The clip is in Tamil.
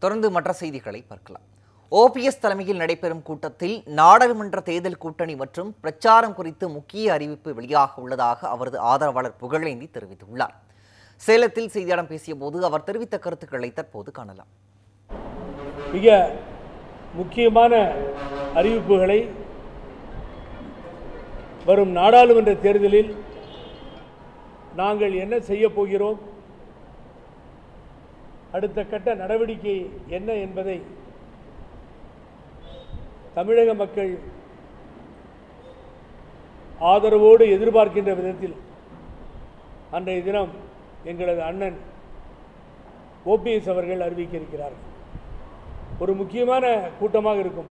தொடர்ந்து மற்ற செய்திகளை பார்க்கலாம் ஓபிஎஸ் தலைமையில் நடைபெறும் கூட்டத்தில் நாடாளுமன்ற தேர்தல் கூட்டணி மற்றும் பிரச்சாரம் குறித்து முக்கிய அறிவிப்பு வெளியாக உள்ளதாக அவரது ஆதரவாளர் புகழேந்தி தெரிவித்துள்ளார் சேலத்தில் செய்தியாளர் பேசிய போது அவர் தெரிவித்த கருத்துக்களை தற்போது காணலாம் மிக முக்கியமான அறிவிப்புகளை வரும் நாடாளுமன்ற தேர்தலில் நாங்கள் என்ன செய்ய போகிறோம் அடுத்த கட்ட நடவடிக்கை என்ன என்பதை தமிழக மக்கள் ஆதரவோடு எதிர்பார்க்கின்ற விதத்தில் அன்றைய தினம் எங்களது அண்ணன் ஓபிஎஸ் அவர்கள் அறிவிக்க இருக்கிறார்கள் ஒரு முக்கியமான கூட்டமாக இருக்கும்